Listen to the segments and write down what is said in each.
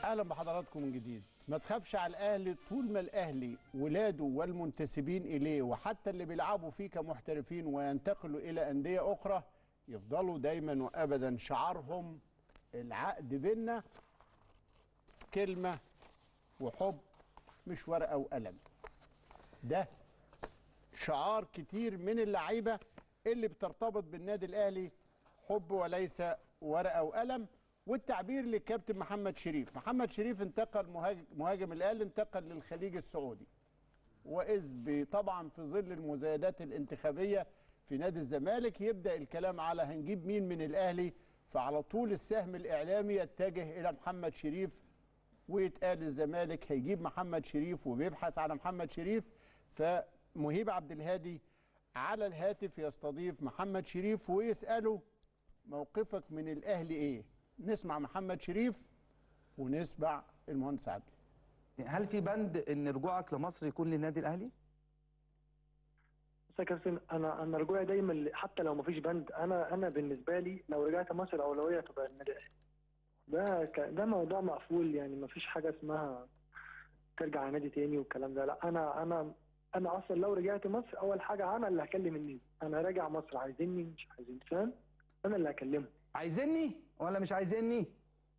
اهلا بحضراتكم من جديد ما تخافش على الاهلي طول ما الاهلي ولاده والمنتسبين اليه وحتى اللي بيلعبوا فيه كمحترفين وينتقلوا الى انديه اخرى يفضلوا دايما وابدا شعارهم العقد بينا كلمه وحب مش ورقه وقلم ده شعار كتير من اللعيبه اللي بترتبط بالنادي الاهلي حب وليس ورقه وقلم والتعبير للكابتن محمد شريف محمد شريف انتقل مهاجم, مهاجم الاهلي انتقل للخليج السعودي واذ ب- طبعا في ظل المزايدات الانتخابيه في نادي الزمالك يبدا الكلام على هنجيب مين من الاهلي فعلى طول السهم الاعلامي يتجه الى محمد شريف ويتقال الزمالك هيجيب محمد شريف وبيبحث على محمد شريف فمهيب عبد الهادي على الهاتف يستضيف محمد شريف ويساله موقفك من الاهلي ايه نسمع محمد شريف ونسمع المهندس عدلي هل في بند ان رجوعك لمصر يكون للنادي الاهلي؟ بص يا كابتن انا انا رجوعي دايما ل- حتى لو مفيش بند انا انا بالنسبه لي لو رجعت مصر اولويه تبقى النادي الاهلي ده ك... ده موضوع مقفول يعني مفيش حاجه اسمها ترجع نادي تاني والكلام ده لا انا انا انا اصلا لو رجعت مصر اول حاجه انا اللي هكلم النادي انا راجع مصر عايزيني مش عايزين فاهم انا اللي هكلمه عايزيني ولا مش عايزيني؟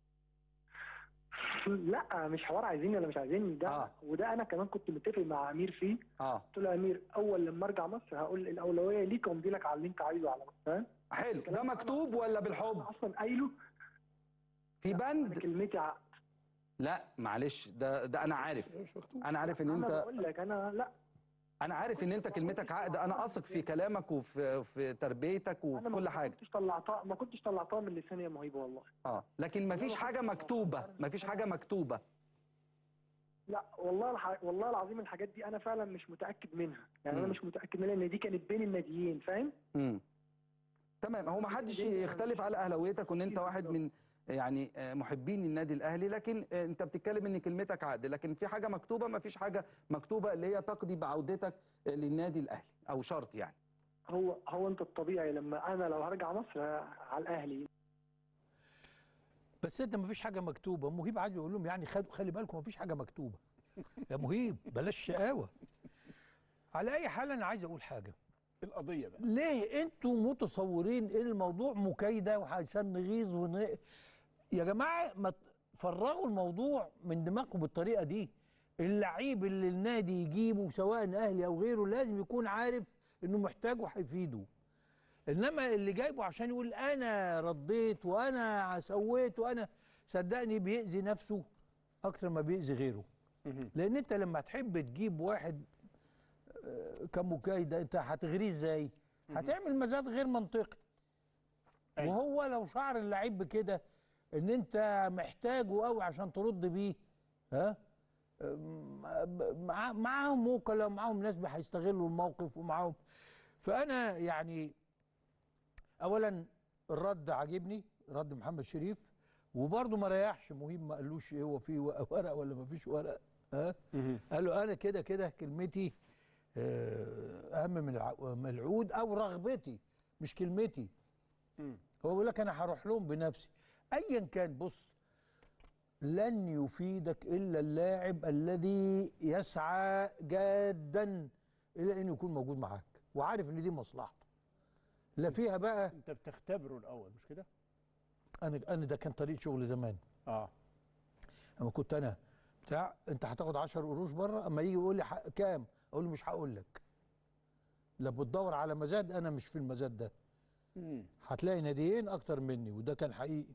لا مش حوار عايزيني ولا مش عايزيني ده آه. وده انا كمان كنت متفق مع امير فيه اه قلت له يا امير اول لما ارجع مصر هقول الاولويه ليك وامضي لك على اللي انت عايزه على مصر فاهم حلو ده مكتوب ولا بالحب؟ انا اصلا قايله في انا بند؟ كلمتي عقد لا معلش ده ده انا عارف انا عارف ان انا انت بقول لك انا لا انا عارف ان انت كلمتك عقد انا اثق في كلامك وفي في تربيتك انا وفي ما- كل ما حاجه كنتش طلعتها ما كنتش طلعتها من لساني يا مهيب والله اه لكن مفيش حاجه مكتوبه مفيش حاجه مكتوبه لا والله الح... والله العظيم الحاجات دي انا فعلا مش متاكد منها يعني انا مم. مش متاكد منها ان دي كانت بين الناديين فاهم امم تمام هو ما حدش يختلف على اهلاويتك وان انت واحد من يعني آه، محبين النادي الاهلي لكن آه، انت بتتكلم ان كلمتك عقد لكن في حاجه مكتوبه ما فيش حاجه مكتوبه اللي هي تقضي بعودتك آه، للنادي الاهلي او شرط يعني هو هو انت الطبيعي لما انا لو هرجع مصر على الاهلي بس انت مفيش حاجه مكتوبه مهيب عايز يقول لهم يعني خدوا خلي بالكم مفيش حاجه مكتوبه يا مهيب بلاش شقاوه على اي حال انا عايز اقول حاجه القضيه بقى ليه انتوا متصورين ان الموضوع مكايده وعشان نغيظ ون... يا جماعه ما ت- فرغوا الموضوع من دماغكم بالطريقه دي اللعيب اللي النادي يجيبه سواء اهلي او غيره لازم يكون عارف انه محتاجه هيفيده انما اللي جايبه عشان يقول انا رديت وانا سويت وانا صدقني بيأذي نفسه اكتر ما بيأذي غيره لان انت لما تحب تجيب واحد آه، كمكايده انت هتغريه ازاي هتعمل مزاد غير منطقي أيوة. وهو لو شعر اللعيب بكده ان انت محتاجه قوي عشان ترد بيه ها أم، مع معاهم وكلاء معاهم ناس هيستغلوا الموقف ومعاهم فانا يعني اولا الرد عاجبني رد محمد شريف وبرضه ما ريحش مهم ما قالوش ايه هو في ورق ولا ما فيش ورق ها قال له انا كده كده كلمتي آه، اهم من الع- من العود او رغبتي مش كلمتي هو بيقول لك انا هروح لهم بنفسي ايا كان بص لن يفيدك الا اللاعب الذي يسعى جادا الى انه يكون موجود معاك وعارف ان دي مصلحته لا فيها بقى انت بتختبره الاول مش كده انا انا ده كان طريق شغل زمان اه اما كنت انا بتاع انت هتاخد 10 قروش بره اما يجي يقول لي ح- كام اقول له مش هقول لك لا بتدور على مزاد انا مش في المزاد ده مم. هتلاقي ناديين اكتر مني وده كان حقيقي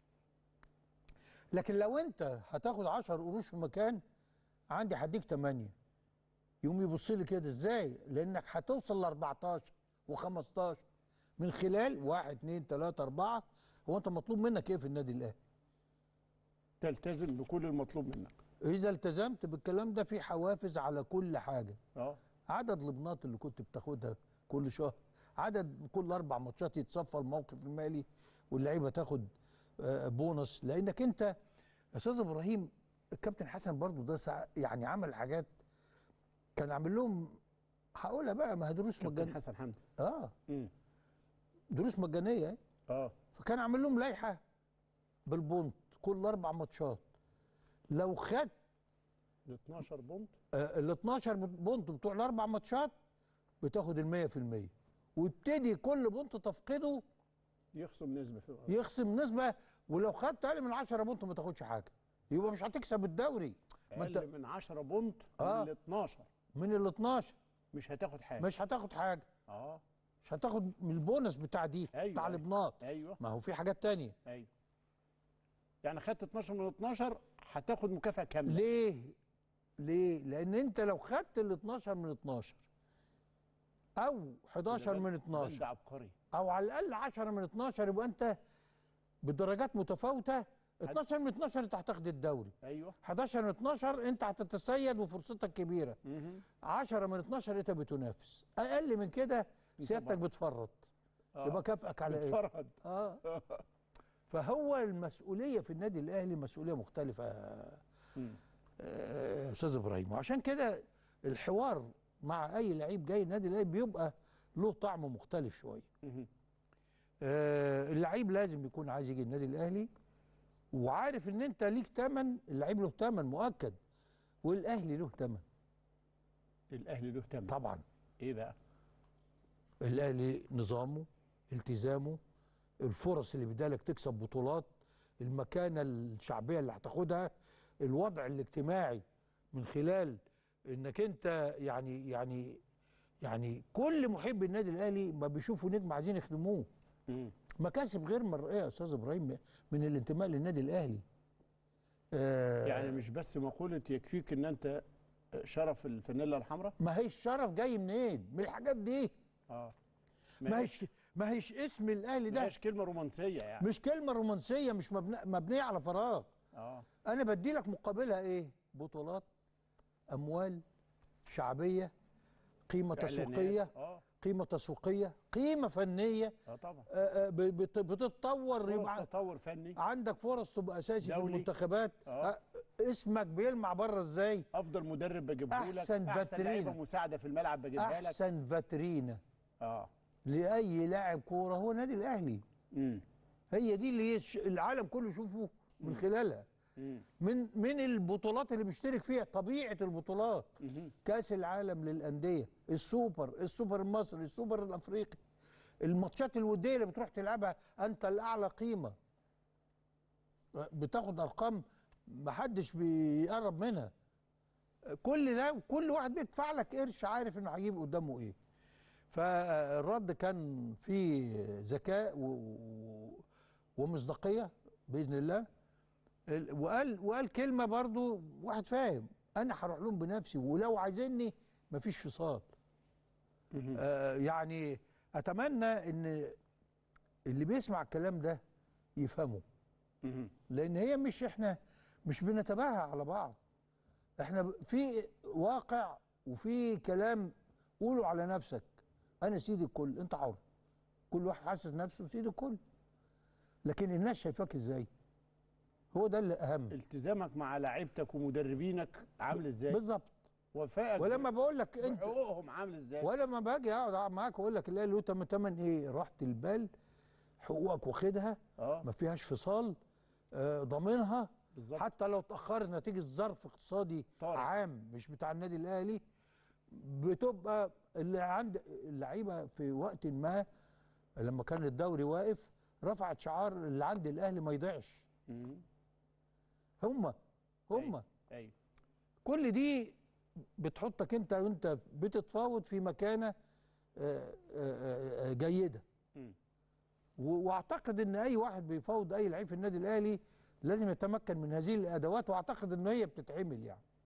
لكن لو انت هتاخد 10 قروش في مكان عندي هديك 8 يقوم يبص لي كده ازاي لانك هتوصل ل 14 و15 من خلال 1 2 3 4 هو انت مطلوب منك ايه في النادي الاهلي تلتزم بكل المطلوب منك اذا التزمت بالكلام ده في حوافز على كل حاجه اه عدد البنات اللي كنت بتاخدها كل شهر عدد كل اربع ماتشات يتصفى الموقف المالي واللعيبه تاخد آه، بونص لانك انت يا استاذ ابراهيم الكابتن حسن برضو ده سع- يعني عمل حاجات كان عامل لهم هقولها بقى ما هي دروس كابتن مجانيه حسن حمدي اه مم. دروس مجانيه إيه؟ اه فكان عامل لهم لائحه بالبونت كل اربع ماتشات لو خد ال 12 بونت ال 12 بونت بتوع الاربع ماتشات بتاخد ال 100% ويبتدي كل بونت تفقده يخصم نسبه في يخصم نسبه ولو خدت اقل من 10 بونت ما تاخدش حاجه يبقى مش هتكسب الدوري ما انت اقل من 10 بونت آه. من ال 12 من ال 12 مش هتاخد حاجه مش هتاخد حاجه اه مش هتاخد من البونص بتاع دي أيوة، بتاع أيوة. الابناط ايوه ما هو في حاجات تانية ايوه يعني خدت 12 من 12 هتاخد مكافاه كامله ليه ليه لان انت لو خدت ال 12 من 12 او 11 من بند 12 عبقري او على الاقل 10 من 12 يبقى انت بدرجات متفاوته 12 من 12 انت هتاخد الدوري ايوه 11 من 12 انت هتتسيد وفرصتك كبيره مهم. 10 من 12 انت بتنافس اقل من كده سيادتك بره. بتفرط آه. يبقى كافئك على ايه بتفرهد اه فهو المسؤوليه في النادي الاهلي مسؤوليه مختلفه مم. آه، يا استاذ ابراهيم وعشان كده الحوار مع اي لعيب جاي النادي الاهلي بيبقى له طعم مختلف شويه مهم. آه، اللعيب لازم يكون عايز يجي النادي الاهلي وعارف ان انت ليك ثمن اللعيب له ثمن مؤكد والاهلي له ثمن الاهلي له تمن طبعا ايه بقى الاهلي نظامه التزامه الفرص اللي بدالك تكسب بطولات المكانه الشعبيه اللي هتاخدها الوضع الاجتماعي من خلال انك انت يعني يعني يعني كل محب النادي الاهلي ما بيشوفوا نجم عايزين يخدموه مم. مكاسب غير مرئيه يا استاذ ابراهيم من الانتماء للنادي الاهلي آه يعني مش بس مقوله يكفيك ان انت شرف الفانيلا الحمراء ما هيش شرف جاي منين من الحاجات دي اه ما هيش ما هيش اسم الاهلي ده ده مش كلمه رومانسيه يعني مش كلمه رومانسيه مش مبنى مبنيه على فراغ اه انا بدي لك مقابلها ايه بطولات اموال شعبيه قيمه إعلانات. تسويقيه اه قيمه تسويقيه قيمه فنيه اه طبعا آه، آه، ب- بت- بتتطور فرص يبقى تطور فني عندك فرص تبقى اساسي في دولي. المنتخبات آه. آه، اسمك بيلمع بره ازاي افضل مدرب بجيبه لك أحسن احسن فاترينا. لعيبه مساعده في الملعب بجيبها لك احسن فاترينا اه لاي لاعب كوره هو النادي الاهلي امم هي دي اللي يش- العالم كله يشوفه من خلالها امم من من البطولات اللي بيشترك فيها طبيعه البطولات كاس العالم للانديه السوبر السوبر المصري السوبر الافريقي الماتشات الوديه اللي بتروح تلعبها انت الاعلى قيمه بتاخد ارقام محدش بيقرب منها كل ده كل واحد بيدفع لك قرش عارف انه هيجيب قدامه ايه فالرد كان فيه ذكاء و- و- ومصداقيه باذن الله ال- وقال وقال كلمه برضو واحد فاهم انا هروح لهم بنفسي ولو عايزيني مفيش فصال آه يعني اتمنى ان اللي بيسمع الكلام ده يفهمه لان هي مش احنا مش بنتباهى على بعض احنا ب- في واقع وفي كلام قوله على نفسك انا سيد الكل انت حر كل واحد حاسس نفسه سيد الكل لكن الناس شايفاك ازاي هو ده اللي اهم التزامك مع لعيبتك ومدربينك عامل ازاي بالظبط وفائك ولما بقول لك انت حقوقهم عامل ازاي ولما باجي اقعد معاك واقول لك لا له تمن تمن ايه راحه البال حقوقك واخدها اه ما فيهاش فصال آه، ضامنها بالظبط حتى لو اتاخرت نتيجه ظرف اقتصادي طارئ. عام مش بتاع النادي الاهلي بتبقى اللي عند اللعيبه في وقت ما لما كان الدوري واقف رفعت شعار اللي عند الاهلي ما يضيعش مم. هم هم ايوه كل دي بتحطك انت وانت بتتفاوض في مكانه آه، آه، آه، جيده مم. و- واعتقد ان اي واحد بيفاوض اي لعيب في النادي الاهلي لازم يتمكن من هذه الادوات واعتقد ان هي بتتعمل يعني